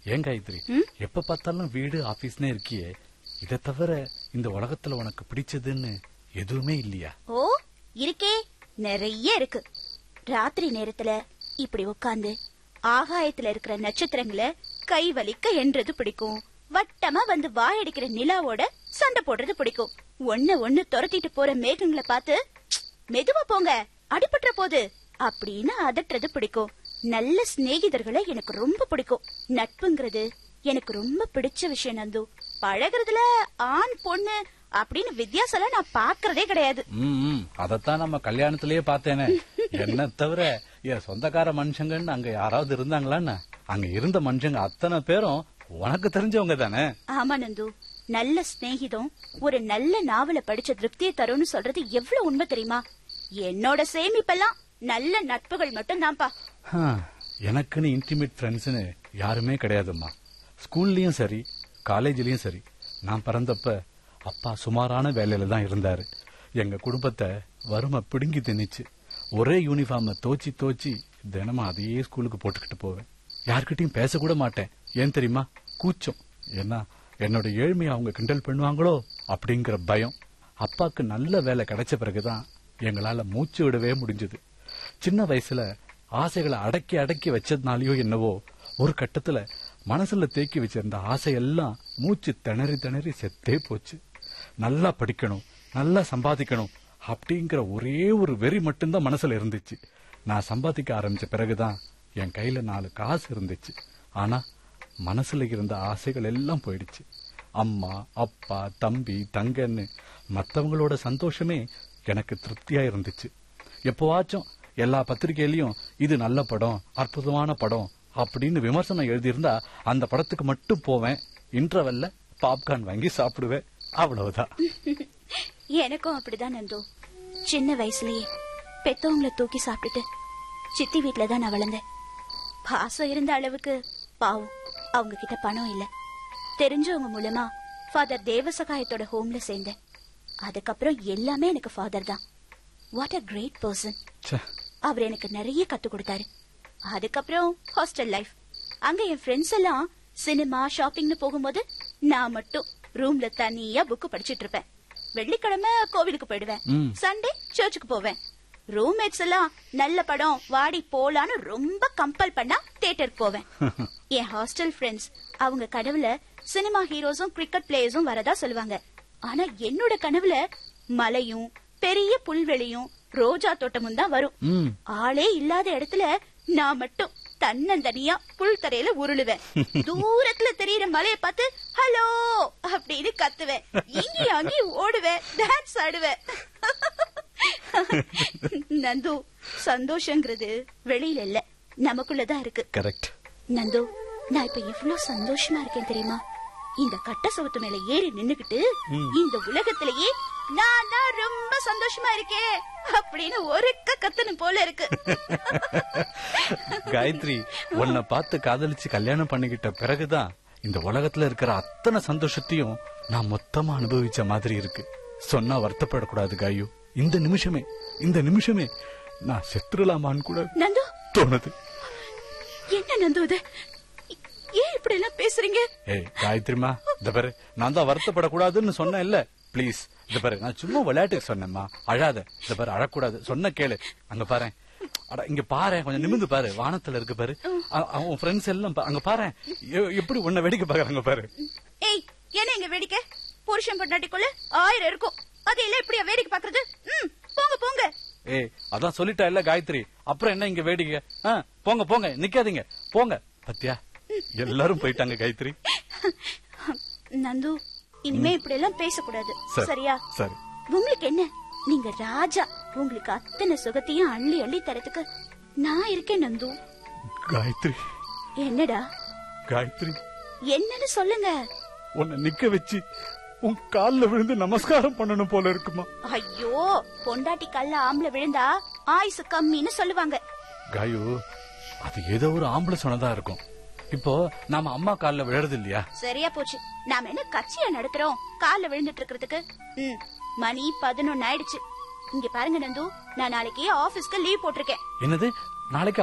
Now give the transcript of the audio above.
ஏன் காயத்ரி எப்ப பார்த்தாலும் வீடு ஆபீஸ்னே இருக்கியே இதை தவிர இந்த உலகத்துல உனக்கு பிடிச்சதுன்னு எதுவுமே இல்லையா ஓ இருக்கே நிறைய இருக்கு ராத்திரி நேரத்துல இப்படி உட்கார்ந்து ஆகாயத்துல இருக்கிற நட்சத்திரங்களை கை வலிக்க என்றது பிடிக்கும் வட்டமா வந்து வாயடிக்கிற நிலாவோட சண்டை போடுறது பிடிக்கும் ஒண்ணு ஒண்ணு துரத்திட்டு போற மேகங்களை பார்த்து "ப்ச், மெதுவா போங்க அடிபட்டுற போது அப்படின்னு அதட்டுறது பிடிக்கும் நல்ல சிநேகிதர்களை எனக்கு ரொம்ப பிடிக்கும் நட்புங்கிறது எனக்கு ரொம்ப பிடிச்ச விஷயம் நந்து பழகுறதுல ஆண் பொண்ணு அப்படின்னு வித்தியாசம் நான் பாக்குறதே கிடையாது ம், ம் அதத்தான் நம்ம கல்யாணத்திலேயே பார்த்தேனே என்ன தவிர என் சொந்தக்கார மனுஷங்கன்னு அங்க யாராவது இருந்தாங்களான்னு அங்க இருந்த மனுஷங்க அத்தனை பேரும் உனக்கு தெரிஞ்சவங்க தானே ஆமா நந்து நல்ல சிநேகிதம் ஒரு நல்ல நாவல படிச்ச திருப்தியை தரும்னு சொல்றது எவ்வளவு உண்மை தெரியுமா என்னோட சேமிப்பெல்லாம் நல்ல நட்புகள் மட்டும் தான்ப்பா ஹா, எனக்குன்னு இன்டிமேட் ஃப்ரெண்ட்ஸ்னு யாருமே கிடையாதும்மா ஸ்கூல்லயும் சரி காலேஜ்லயும் சரி நான் பிறந்தப்ப அப்பா சுமாரான வேலையில தான் இருந்தாரு எங்க குடும்பத்தை வறுமை பிடுங்கி திணிச்சு ஒரே யூனிஃபார்ம தோச்சி தோச்சி தினமும் அதையே ஸ்கூலுக்கு போட்டுக்கிட்டு போவேன் யார்கிட்டயும் பேசக்கூட மாட்டேன் ஏன் தெரியுமா கூச்சம் ஏன்னா என்னோட ஏழ்மையை அவங்க கிண்டல் பண்ணுவாங்களோ அப்படிங்கிற பயம் அப்பாக்கு நல்ல வேலை கிடைச்ச பிறகுதான் எங்களால மூச்சு விடவே முடிஞ்சது சின்ன வயசுல ஆசைகளை அடக்கி அடக்கி வச்சதுனாலயோ என்னவோ ஒரு கட்டத்துல மனசுல தேக்கி வச்சிருந்த ஆசையெல்லாம் மூச்சு திணறி திணறி செத்தே போச்சு நல்லா படிக்கணும் நல்லா சம்பாதிக்கணும் அப்படிங்கிற ஒரே ஒரு வெறி மட்டும்தான் மனசுல இருந்துச்சு நான் சம்பாதிக்க ஆரம்பிச்ச பிறகுதான் என் கையில நாலு காசு இருந்துச்சு ஆனா மனசுல இருந்த ஆசைகள் எல்லாம் போயிடுச்சு அம்மா அப்பா தம்பி தங்கன்னு மத்தவங்களோட சந்தோஷமே எனக்கு திருப்தியா இருந்துச்சு எப்போவாச்சும் எல்லா பத்திரிகையிலயும் இது நல்ல படம் அற்புதமான படம் அப்படின்னு விமர்சனம் எழுதியிருந்தா அந்த படத்துக்கு மட்டும் போவேன் இன்டர்வெல்ல பாப்கார்ன் வாங்கி சாப்பிடுவேன் அவ்வளவுதான் எனக்கும் அப்படிதான் நந்து சின்ன வயசுலயே பெத்தவங்கள தூக்கி சாப்பிட்டுட்டு சித்தி வீட்ல தான் நான் வளர்ந்தேன் பாசம் இருந்த அளவுக்கு பாவம் அவங்க கிட்ட பணம் இல்ல தெரிஞ்சவங்க மூலமா ஃபாதர் தேவசகாயத்தோட ஹோம்ல சேர்ந்தேன் அதுக்கப்புறம் எல்லாமே எனக்கு ஃபாதர் தான் வாட் அ கிரேட் பர்சன் ச்சே, அவர் எனக்கு நிறைய கத்து கொடுத்தாரு அதுக்கப்புறம் ஹாஸ்டல் லைஃப் அங்க என் ஃப்ரெண்ட்ஸ் எல்லாம் சினிமா ஷாப்பிங்னு போகும்போது நான் மட்டும் ரூம்ல தனியா புக் படிச்சிட்டு இருப்பேன் வெள்ளிக்கிழமை கோவிலுக்கு போயிடுவேன் ம். சண்டே சர்ச்சுக்கு போவேன் ரூம்மேட்ஸ் எல்லாம் நல்ல படம் வாடி போலான்னு ரொம்ப கம்பல் பண்ணா தியேட்டருக்கு போவேன் என் ஹாஸ்டல் ஃப்ரெண்ட்ஸ் அவங்க கனவுல சினிமா ஹீரோஸும் கிரிக்கெட் பிளேயர்ஸும் வரதா சொல்லுவாங்க ஆனா என்னோட கனவுல மலையும் பெரிய புல்வெளியும் ரோஜா தோட்டமும் தான் வரும் ம் ஆளே இல்லாத இடத்துல நான் மட்டும் தன்னந்தனியா புல் தரையில உருளுவேன் தூரத்துல தெரியற மலைய பார்த்து ஹலோ அப்படின்னு கத்துவேன் இங்கேயும் அங்கேயும் ஓடுவேன் டான்ஸ் ஆடுவேன் நந்து சந்தோஷங்கிறது வெளியில இல்ல நமக்குள்ளதான் இருக்கு கரெக்ட் நந்து நான் இப்ப இவ்ளோ சந்தோஷமா இருக்கேன் தெரியுமா இந்த கட்ட சவுத்து மேல ஏறி நின்னுகிட்டு இந்த உலகத்திலேயே நான் தான் ரொம்ப சந்தோஷமா இருக்கேன் அப்படின்னு ஒருக்க கத்தணும் போல இருக்கு காயத்ரி உன்னை பார்த்து காதலிச்சு கல்யாணம் பண்ணிக்கிட்ட பிறகுதான் இந்த உலகத்துல இருக்கிற அத்தனை சந்தோஷத்தையும் நான் மொத்தமா அனுபவிச்ச மாதிரி இருக்கு சொன்னா வருத்தப்படக்கூடாது காயு இந்த நிமிஷமே இந்த நிமிஷமே நான் செத்துடலாமான்னு கூட நந்து தோணுது என்ன நந்து இது ஏன் இப்படி எல்லாம் பேசுறீங்க ஏய் காயத்ரிமா இந்த பாரு நான் தான் வருத்தப்படக்கூடாதுன்னு சொன்னேன் இல்ல ப்ளீஸ் இந்த பாரு நான் சும்மா விளையாட்டுக்கு சொன்னேம்மா அழாத இந்த பாரு அழக்கூடாது சொன்ன கேளு அங்க பாரு அட இங்க பாரு கொஞ்சம் நிமிந்து பாரு வானத்துல இருக்கு பாரு அ- அவன் ஃப்ரெண்ட்ஸ் எல்லாம் பா- அங்க பாரு எப்படி உன்னை வேடிக்கை பாக்குறாங்க பாரு ஏய் என்ன இங்க வேடிக்கை புருஷன் பொண்டாட்டிக்குள்ள ஆயிரம் இருக்கும் அது இல்ல இப்படியா வேடிக்கை பாக்குறது ம் போங்க போங்க ஏய் அதான் சொல்லிட்டா இல்ல காயத்ரி அப்புறம் என்ன இங்க வேடிக்கை ஆ, போங்க போங்க நிக்காதீங்க போங்க பத்தியா எல்லாரும் போயிட்டாங்க காயத்ரி நந்து இனிமே இப்படி எல்லாம் பேசக்கூடாது சரி. சரியா சரி உங்களுக்கு என்ன நீங்க ராஜா உங்களுக்கு அத்தனை சுகத்தையும் அள்ளி அள்ளி தரத்துக்கு நான் இருக்கேன் நந்து காயத்ரி என்னடா காயத்ரி என்னன்னு சொல்லுங்க உன்னை நிக்க வச்சு உன் கால்ல விழுந்து நமஸ்காரம் பண்ணணும் போல இருக்குமா ஐயோ பொண்டாட்டி கல்ல ஆம்பளை விழுந்தா ஆயுசு கம்மின்னு சொல்லுவாங்க காயு அது ஏதோ ஒரு ஆம்பளை சொன்னதா இருக்கும் இப்போ நாம அம்மா கால்ல விழறது இல்லையா சரியா போச்சு நாம என்ன கட்சியா நடத்துறோம் கால்ல விழுந்துட்டு இருக்கிறதுக்கு ம் மணி பதினொன்னு ஆயிடுச்சு இங்க பாருங்க நந்து நான் நாளைக்கு ஆபீஸ்க்கு லீவ் போட்டிருக்கேன் என்னது நாளைக்கு